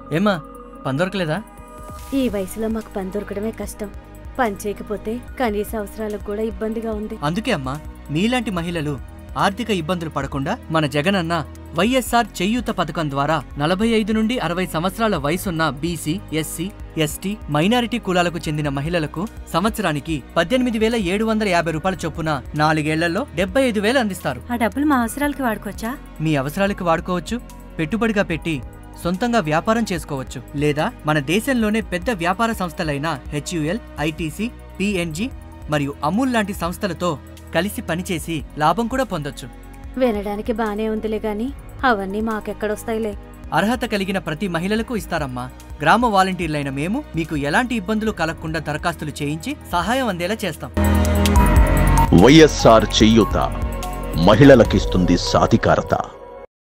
ఏమా పని దొరకలేదా ఈ వయసులో మాకు పని దొరకడమే కష్టం పని చేయకపోతే కనీస అవసరాలకు కూడా ఇబ్బందిగా ఉంది అందుకే అమ్మా మీలాంటి మహిళలు ఆర్థిక ఇబ్బందులు పడకుండా మన జగనన్న వైఎస్ఆర్ చేయూత పథకం ద్వారా నలభై ఐదు నుండి అరవై సంవత్సరాల వయసున్న బీసీ ఎస్సీ ఎస్టీ మైనారిటీ కులాలకు చెందిన మహిళలకు సంవత్సరానికి పద్దెనిమిది వేల ఏడు వందల యాభై రూపాయల చొప్పున నాలుగేళ్లలో డెబ్బై ఐదు వేలు అందిస్తారు ఆ డబ్బులు మా అవసరాలకి వాడుకోవచ్చా మీ అవసరాలకు వాడుకోవచ్చు పెట్టుబడిగా పెట్టి సొంతంగా వ్యాపారం చేసుకోవచ్చు లేదా మన దేశంలోనే పెద్ద వ్యాపార సంస్థలైన హెచ్యుఎల్ ఐటీసీ పిఎన్జి మరియు అమూల్ లాంటి సంస్థలతో కలిసి పనిచేసి లాభం కూడా పొందొచ్చు వినడానికి బానే ఉందిలే గాని అవన్నీ మాకెక్కడొస్తాయిలే అర్హత కలిగిన ప్రతి మహిళలకు ఇస్తారమ్మా గ్రామ వాలంటీర్లైన మేము మీకు ఎలాంటి ఇబ్బందులు కలగకుండా దరఖాస్తులు చేయించి సహాయం అందేలా చేస్తాం వైఎస్ఆర్ చేయూత మహిళలకిస్తుంది సాధికారత